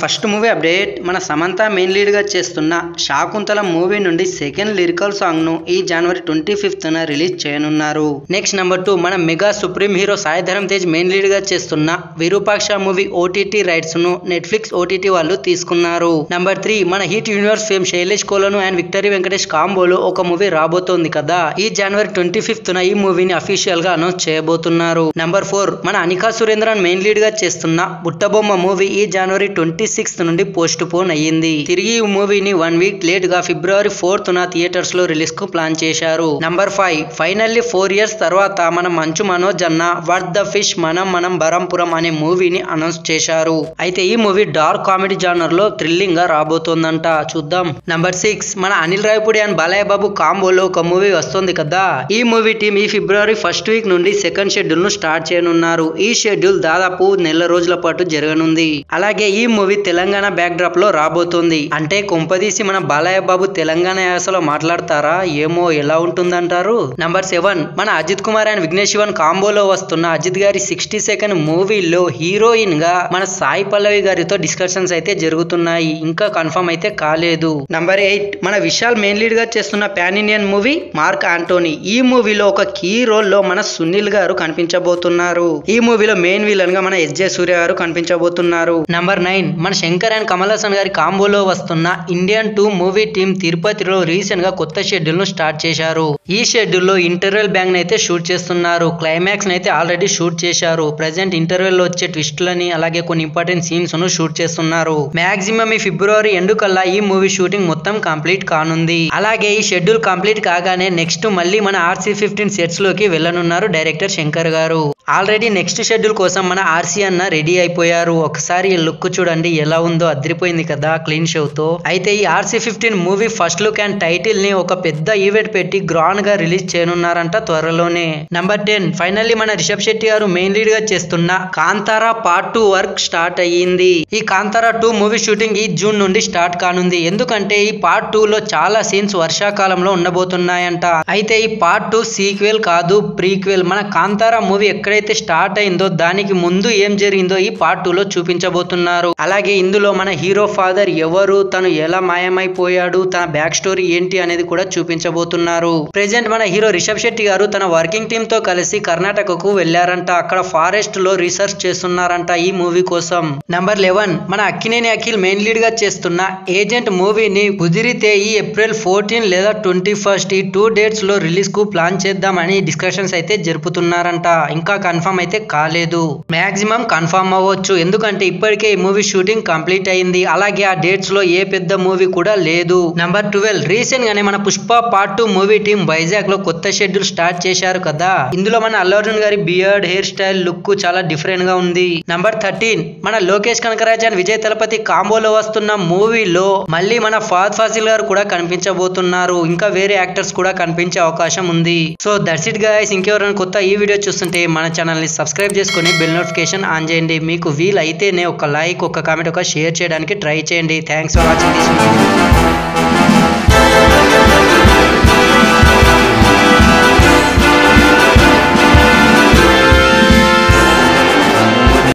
first movie update మన Samantha main lead గా చేస్తున్న శాకుంతల మూవీ నుండి సెకండ్ లిరికల్ సాంగ్ ను ఈ జనవరి ట్వంటీ ఫిఫ్త్ న రిలీజ్ చేయనున్నారు నెక్స్ట్ నెంబర్ టూ మన mega supreme hero Saidharam Tej main lead గా చేస్తున్న విరూపాక్ష మూవీ ఓటీటీ రైట్స్ ను నెట్ఫ్లిక్స్ ఓటీటీ వాళ్ళు తీసుకున్నారు నెంబర్ త్రీ మన hit universe fame Sailesh Kolanu and victory Venkatesh కాంబోలో ఒక మూవీ రాబోతోంది కదా ఈ జనవరి ట్వంటీ ఫిఫ్త్ న ఈ మూవీని అఫీషియల్ గా అనౌన్స్ చేయబోతున్నారు నెంబర్ ఫోర్ మన అనికా సురేంద్రన్ మెయిన్ లీడ్ గా చేస్తున్న బుట్టబొమ్మ మూవీ ఈ జనవరి ట్వంటీ సిక్స్త్ నుండి పోస్ట్ పోన్ అయ్యింది తిరిగి ఈ మూవీని వన్ వీక్ లేట్ గా ఫిబ్రవరి ఫోర్త్ న థియేటర్స్ లో రిలీజ్ కు ప్లాన్ చేశారు number five finally four years తర్వాత మన మంచు మనోజ్ అన్న వర్త్ ద ఫిష్ మనం మనం బరంపురం అనే మూవీని అనౌన్స్ చేశారు అయితే ఈ మూవీ డార్క్ కామెడీ జానర్ లో థ్రిల్లింగ్ గా రాబోతోందంట చూద్దాం నంబర్ సిక్స్ మన అనిల్ రాయపూడి అండ్ బాలయ్య బాబు కాంబోలో ఒక మూవీ వస్తుంది కదా ఈ మూవీ టీం ఈ ఫిబ్రవరి ఫస్ట్ వీక్ నుండి సెకండ్ షెడ్యూల్ ను స్టార్ట్ చేయనున్నారు ఈ షెడ్యూల్ దాదాపు నెల రోజుల పాటు జరగనుంది అలాగే ఈ మూవీ తెలంగాణ బ్యాక్ డ్రాప్ లో రాబోతోంది అంటే కొంపదీసి మన బాలయ్య బాబు తెలంగాణ యాసలో మాట్లాడతారా ఏమో ఎలా ఉంటుందంటారు నంబర్ సెవెన్ మన అజిత్ కుమార్ అండ్ విఘ్నేష్ శివన్ కాంబోలో వస్తున్న అజిత్ గారి సిక్స్టీ సెకండ్ మూవీలో హీరోయిన్ గా మన సాయి పల్లవి గారితో డిస్కషన్స్ అయితే జరుగుతున్నాయి ఇంకా కన్ఫర్మ్ అయితే కాలేదు నంబర్ ఎయిట్ మన విశాల్ మెయిన్ లీడ్ గా చేస్తున్న pan Indian movie Mark Antony ఈ మూవీలో ఒక కీ రోల్ లో మన సునీల్ గారు కనిపించబోతున్నారు ఈ మూవీలో మెయిన్ విలన్ గా మన ఎస్ జే సూర్య గారు కనిపించబోతున్నారు నంబర్ నైన్ మన శంకర్ అండ్ కమల్ హాసన్ గారి కాంబోలో వస్తున్న ఇండియన్ టూ మూవీ టీం తిరుపతిలో రీసెంట్ గా కొత్త షెడ్యూల్ ను స్టార్ట్ చేశారు ఈ షెడ్యూల్ లో ఇంటర్వెల్ బ్యాంగ్ అయితే షూట్ చేస్తున్నారు క్లైమాక్స్ అయితే ఆల్రెడీ షూట్ చేశారు ప్రజెంట్ ఇంటర్వెల్ లో వచ్చే ట్విస్ట్లని అలాగే కొన్ని ఇంపార్టెంట్ సీన్స్ ను షూట్ చేస్తున్నారు మాక్సిమం ఈ ఫిబ్రవరి ఎండు కల్లా ఈ మూవీ షూటింగ్ మొత్తం కంప్లీట్ కానుంది అలాగే ఈ షెడ్యూల్ కంప్లీట్ కాగానే నెక్స్ట్ మళ్ళీ మన ఆర్సీ ఫిఫ్టీన్ సెట్స్ లోకి వెళ్ళనున్నారు డైరెక్టర్ శంకర్ గారు ఆల్రెడీ నెక్స్ట్ షెడ్యూల్ కోసం మన ఆర్సీ అన్న రెడీ అయిపోయారు ఒకసారి ఈ లుక్ చూడండి ఎలా ఉందో అదిరిపోయింది కదా క్లీన్ షో తో అయితే ఈ RC fifteen movie first look and title ని ఒక పెద్ద ఈవెంట్ పెట్టి గ్రాండ్ గా రిలీజ్ చేయనున్నారంట త్వరలోనే నంబర్ టెన్ ఫైనల్లీ మన రిషబ్ శెట్టి గారు మెయిన్ లీడ్ గా చేస్తున్న Kantara part two work start అయ్యింది ఈ కాంతారా టూ మూవీ షూటింగ్ ఈ జూన్ నుండి స్టార్ట్ కానుంది ఎందుకంటే ఈ పార్ట్ టూ లో చాలా సీన్స్ వర్షాకాలంలో ఉండబోతున్నాయంట అయితే ఈ పార్ట్ టూ సీక్వెల్ కాదు ప్రీక్వెల్ మన కాంతారా మూవీ ఎక్కడైతే స్టార్ట్ అయిందో దానికి ముందు ఏం జరిగిందో ఈ పార్ట్ టూ లో చూపించబోతున్నారు అలాగే ఇందులో మన హీరో ఫాదర్ ఎవరు తను ఎలా మాయమైపోయాడు తన బ్యాక్ స్టోరీ ఏంటి అనేది కూడా చూపించబోతున్నారు ప్రెసెంట్ మన హీరో రిషబ్ శెట్టి గారు తన వర్కింగ్ టీమ్ తో కలిసి కర్ణాటకకు వెళ్లారంట అక్కడ ఫారెస్ట్ లో రీసెర్చ్ చేస్తున్నారంట ఈ మూవీ కోసం నంబర్ లెవెన్ మన అక్కినేని అఖిల్ మెయిన్ లీడ్ గా చేస్తున్న ఏజెంట్ మూవీని కుదిరితే ఈ ఏప్రిల్ ఫోర్టీన్ లేదా ట్వంటీ ఫస్ట్ ఈ టూ డేట్స్ లో రిలీజ్ కు ప్లాన్ చేద్దామని డిస్కషన్స్ అయితే జరుపుతున్నారంట ఇంకా కన్ఫర్మ్ అయితే కాలేదు మాక్సిమం కన్ఫర్మ్ అవ్వచ్చు ఎందుకంటే ఇప్పటికే ఈ మూవీ షూటింగ్ కంప్లీట్ అయింది అలాగే ఆ డేట్స్ లో ఏ పెద్ద మూవీ కూడా లేదు నంబర్ ట్వెల్వ్ రీసెంట్ గానే మన Pushpa part two movie team Vizag లో కొత్త షెడ్యూల్ స్టార్ట్ చేశారు కదా ఇందులో మన అల్లు అర్జున్ గారి బియర్డ్ హెయిర్ స్టైల్ లుక్ చాలా డిఫరెంట్ గా ఉంది నంబర్ థర్టీన్ మన లోకేష్ కనకరాజ్ అండ్ విజయ్ తలపతి కాంబోలో వస్తున్న మూవీలో మళ్ళీ మన ఫాద్ ఫాసిల్ గారు కూడా కనిపించబోతున్నారు ఇంకా వేరే యాక్టర్స్ కూడా కనిపించే అవకాశం ఉంది సో దట్స్ ఇట్ గైస్ ఇంకెవరైనా కొత్త ఈ వీడియో చూస్తుంటే మన ఛానల్ ని సబ్స్క్రైబ్ చేసుకుని బెల్ నోటిఫికేషన్ ఆన్ చేయండి మీకు వీలైతేనే ఒక లైక్ ఒక కామెంట్ ఒక షేర్ చేయడానికి ట్రై చేయండి thanks for watching this video